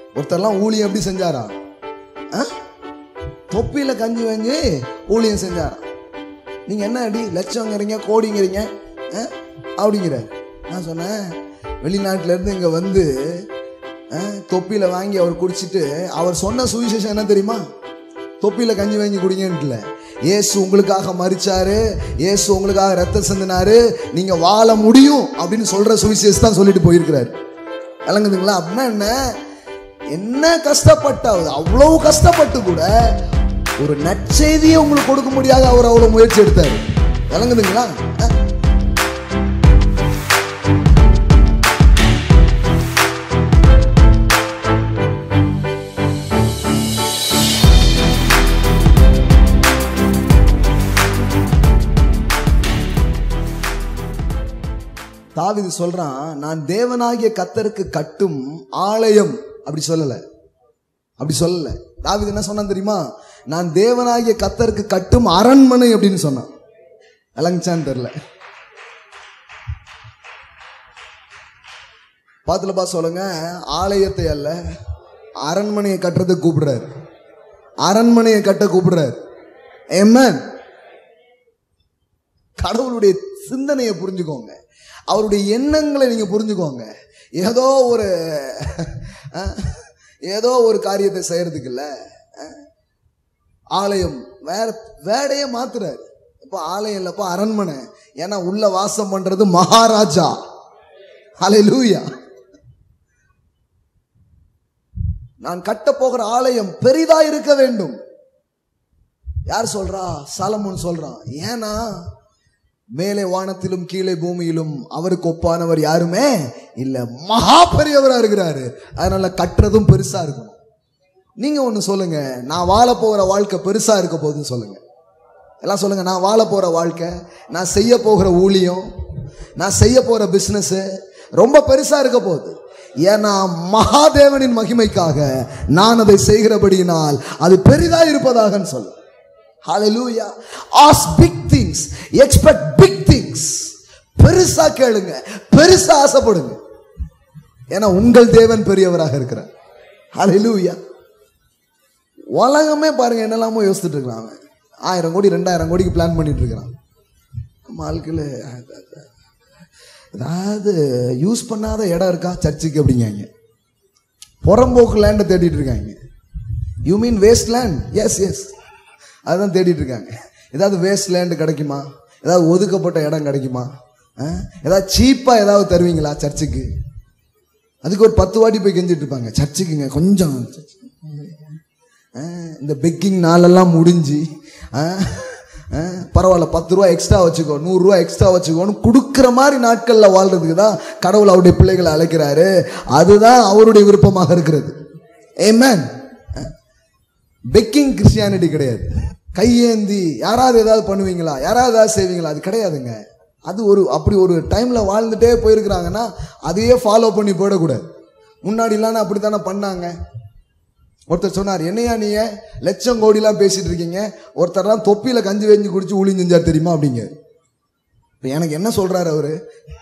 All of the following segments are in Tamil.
ஒருத்தர்லாம் ஊழியம் எப்படி செஞ்சாரா ஆ? தொப்பியில கஞ்சி வாங்கி ஊழியம் செஞ்சாரா நீங்க என்ன அடி லட்சங்கிறீங்க கோடிங்கிறீங்க ஆ? அப்படிங்கிற நான் சொன்னேன் வெளிநாட்டுல இருந்து இங்க வந்து ஆ, தொப்பியில வாங்கி அவர் குடிச்சிட்டு அவர் சொன்ன சுவிசேஷம் என்ன தெரியுமா தொப்பியில கஞ்சி வாங்கி குடிங்கன்ட்டுல இயேசு உங்களுக்காக மறிச்சாரு இயேசு உங்களுக்காக ரத்தம் சிந்தினாரு நீங்க வாழ முடியும் அப்படின்னு சொல்ற சுவிசேஷம் தான் சொல்லிட்டு போயிருக்கிறாரு விளங்குதுங்களா அப்படின்னா என்ன என்ன கஷ்டப்பட்டாவது அவ்வளவு கஷ்டப்பட்டு கூட ஒரு நற்செய்தியை உங்களுக்கு கொடுக்க முடியாத அவர் அவ்வளவு முயற்சி எடுத்தாரு விளங்குதுங்களா அஹ். தாவீது சொல்றான் நான் தேவனாகிய கத்தருக்கு கட்டும் ஆலயம் அப்படி சொல்லல அப்படி சொல்லல தாவீது என்ன சொன்னான் தெரியுமா நான் தேவனாகிய கத்தருக்கு கட்டும் அரண்மனை அப்படின்னு சொன்னான் விளங்குச்சான்னு தெரியல பாத்துலப்பா சொல்லுங்க ஆலயத்தை அல்ல அரண்மனையை கட்டுறதுக்கு கூப்பிடுறாரு அரண்மனையை கட்ட கூப்பிடுறாரு Amen. கடவுளுடைய சிந்தனையை புரிஞ்சுக்கோங்க அவருடைய எண்ணங்களை நீங்க புரிஞ்சுக்கோங்க ஏதோ ஒரு அஹ், ஏதோ ஒரு காரியத்தை செய்யறதுக்கு இல்ல அஹ், ஆலயம் வேற வேடையே மாத்துறாரு இப்போ ஆலயம் இல்லப்பா அரண்மனை ஏன்னா உள்ள வாசம் பண்றது மகாராஜா ஹalleluya நான் கட்ட போகிற ஆலயம் பெரிதா இருக்க வேண்டும் யார் சொல்றா சாலமோன் சொல்றான் ஏன்னா மேலே வானத்திலும் கீழே பூமியிலும் அவருக்கு ஒப்பானவர் யாருமே இல்ல மகா பெரியவரா இருக்கிறாரு அதனால கட்டுறதும் பெருசா இருக்கணும் நீங்க ஒண்ணு சொல்லுங்க நான் வாழ போகிற வாழ்க்கை பெருசா இருக்க போகுதுன்னு சொல்லுங்க எல்லாம் சொல்லுங்க நான் வாழ போற வாழ்க்கை நான் செய்ய போகிற ஊழியம் நான் செய்ய போற பிசினஸ் ரொம்ப பெருசா இருக்க போகுது ஏன்னா மகாதேவனின் மகிமைக்காக நான் அதை செய்கிறபடியினால் அது பெரிதா இருப்பதாக சொல்லு ஹalleluya ask big things expect big things பெருசா கேளுங்க பெருசா ஆசைப்படுங்க ஏன்னா உங்கள் தேவன் பெரியவராக இருக்கிறார் ஹalleluya உலகமே பாருங்க என்னெல்லாமோ யோசிச்சுட்டு இருக்கிறான் அவன் ஆயிரம் கோடி ரெண்டாயிரம் கோடிக்கு பிளான் பண்ணிட்டு இருக்கிறான் நம்ம ஆட்கள் அதாவது யூஸ் பண்ணாத இடம் இருக்கா சர்ச்சுக்கு அப்படிங்காங்க புறம்போக்கு லேண்டை தேடிட்டு இருக்காங்க you mean waste land yes yes அதுதான் தேடிட்டு இருக்காங்க ஏதாவது வேஸ்ட் லேண்டு கிடைக்குமா ஏதாவது ஒதுக்கப்பட்ட இடம் கிடைக்குமா ஆ? ஏதாவது சீப்பாக ஏதாவது தருவீங்களா சர்ச்சுக்கு அதுக்கு ஒரு பத்து வாட்டி போய் கெஞ்சிட்டு இருப்பாங்க சர்ச்சுக்குங்க கொஞ்சம் ஆ, இந்த பெக்கிங் நாளெல்லாம் முடிஞ்சு ஆ, ஆ, பரவாயில்ல பத்து ரூபா எக்ஸ்ட்ரா வச்சுக்கோ நூறுரூவா எக்ஸ்ட்ரா வச்சுக்கோன்னு கொடுக்குற மாதிரி நாட்களில் வாழ்றதுக்கு தான் கடவுள் அவருடைய பிள்ளைகளை அழைக்கிறாரு அதுதான் அவருடைய விருப்பமாக இருக்கிறது ஏமேன் பெக்கிங் கிறிஸ்டியானிட்டி கிடையாது கையேந்தி யாராவது ஏதாவது பண்ணுவீங்களா யாராவது ஏதாவது செய்வீங்களா அது கிடையாதுங்க அது ஒரு அப்படி ஒரு டைமில் வாழ்ந்துட்டே போயிருக்கிறாங்கன்னா அதையே ஃபாலோ பண்ணி போயிடக்கூடாது முன்னாடிலாம் அப்படி தானே பண்ணாங்க ஒருத்தர் சொன்னார் என்னையா நீங்க லட்சம் கோடிலாம் பேசிட்டு இருக்கீங்க ஒருத்தர்லாம் தொப்பியில கஞ்சி வெஞ்சு குடிச்சு ஊழி செஞ்சார் தெரியுமா அப்படிங்க இப்ப எனக்கு என்ன சொல்றாரு அவரு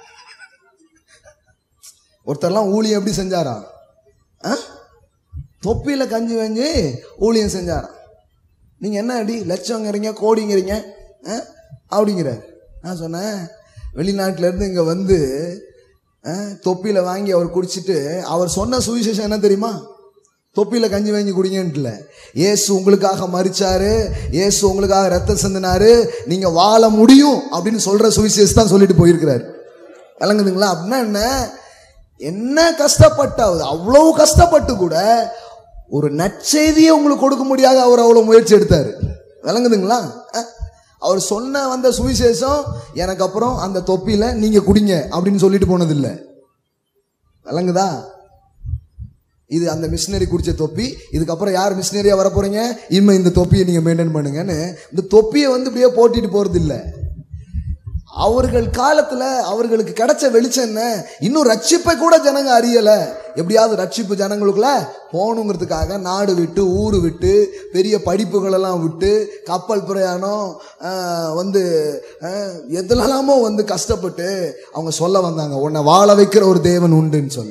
ஒருத்தர்லாம் ஊழியம் எப்படி செஞ்சாரா ஆ? தொப்பியில கஞ்சி வெஞ்சு ஊழியம் செஞ்சாரா நீங்க என்ன அடி லட்சங்கிறீங்க கோடிங்கிறீங்க ஆ? அப்படிங்கிறார் நான் சொன்னேன் வெளிநாட்டுல இருந்து இங்க வந்து ஆ, தொப்பியில வாங்கி அவர் குடிச்சிட்டு அவர் சொன்ன சுவிசேஷம் என்ன தெரியுமா தொப்பியில கஞ்சி வாங்கி குடிங்கன்ட்டுல இயேசு உங்களுக்காக மறிச்சாரு இயேசு உங்களுக்காக ரத்தம் சிந்தினாரு நீங்க வாழ முடியும் அப்படின்னு சொல்ற சுவிசேஷம் தான் சொல்லிட்டு போயிருக்கிறாரு விளங்குதுங்களா அப்படின்னா என்ன என்ன கஷ்டப்பட்டாவது அவ்வளவு கஷ்டப்பட்டு கூட ஒரு நற்செய்தியை உங்களுக்கு கொடுக்க முடியாத அவர் அவ்வளவு முயற்சி எடுத்தாரு விளங்குதுங்களா அஹ், அவர் சொன்ன வந்த சுவிசேஷம் எனக்கு அப்புறம் அந்த தொப்பியில நீங்க குடிங்க அப்படின்னு சொல்லிட்டு போனதில்லை விளங்குதா இது அந்த மிஷினரி குடிச்ச தொப்பி இதுக்கப்புறம் யார் மிஷினரியா வர போறீங்க இனிமே இந்த தொப்பியை நீங்க மெயின்டைன் பண்ணுங்கன்னு இந்த தொப்பியை வந்து இப்படியே போட்டிட்டு போறது இல்ல அவர்கள் காலத்துல அவர்களுக்கு கிடைச்ச வெளிச்சம் என்ன இன்னும் ரட்சிப்பை கூட ஜனங்க அறியல எப்படியாவது ரட்சிப்பு ஜனங்களுக்குள்ள போகணுங்கிறதுக்காக நாடு விட்டு ஊர் விட்டு பெரிய படிப்புகள் எல்லாம் விட்டு கப்பல் பிரயாணம் ஆஹ், வந்து ஆஹ், எதுலலாமோ வந்து கஷ்டப்பட்டு அவங்க சொல்ல வந்தாங்க உன்னை வாழ வைக்கிற ஒரு தேவன் உண்டுன்னு சொல்லி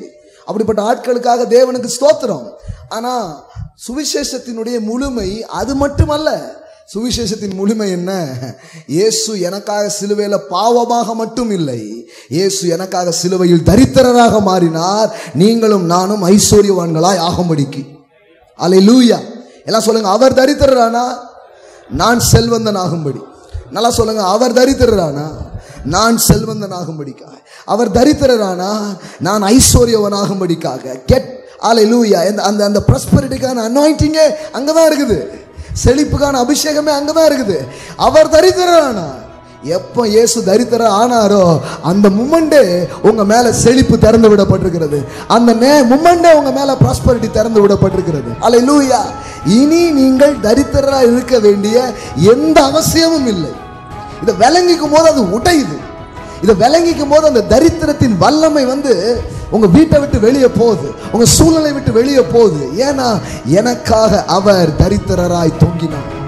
அப்படிப்பட்ட ஆட்களுக்காக தேவனுக்கு ஸ்தோத்திரம் ஆனா சுவிசேஷத்தினுடைய முழுமை அது மட்டுமல்ல சுவிசேஷத்தின் முழுமை என்ன இயேசு எனக்காக சிலுவையில பாவமாக மட்டும் இல்லை இயேசு எனக்காக சிலுவையில் தரித்திரராக மாறினார் நீங்களும் நானும் ஐஸ்வர்யவான்களாய் ஆகும்படிக்கு அலை லூயா எல்லாம் சொல்லுங்க அவர் தரித்திரரானா நான் செல்வந்தன் ஆகும்படி நல்லா சொல்லுங்க அவர் தரித்திரரானா நான் செல்வந்தன் ஆகும்படிக்காக அவர் தரித்திரரானா நான் ஐஸ்வர்யவன் ஆகும்படிக்காக கெட் ஆலை லூயா அந்த அந்த ப்ராஸ்பரிட்டிக்கான அனாயிண்டிங்கே அங்கே தான் இருக்குது செழிப்புக்கான அபிஷேகமே அங்கே தான் இருக்குது அவர் தரித்திரரானா எப்போ இயேசு தரித்திர ஆனாரோ அந்த மும்மண்டே உங்க மேல செழிப்பு திறந்து விடப்பட்டிருக்கிறது அந்த நே மும்மண்டே உங்க மேல ப்ராஸ்பரிட்டி திறந்து விடப்பட்டிருக்கிறது அலை லூயா இனி நீங்கள் தரித்திரரா இருக்க வேண்டிய எந்த அவசியமும் இல்லை இதை விளங்கிக்கும் போது அது உடையுது இதை விளங்கிக்கும் போது அந்த தரித்திரத்தின் வல்லமை வந்து உங்க வீட்டை விட்டு வெளியே போகுது உங்க சூழ்நிலை விட்டு வெளியே போகுது ஏன்னா எனக்காக அவர் தரித்திரராய் தொங்கினார்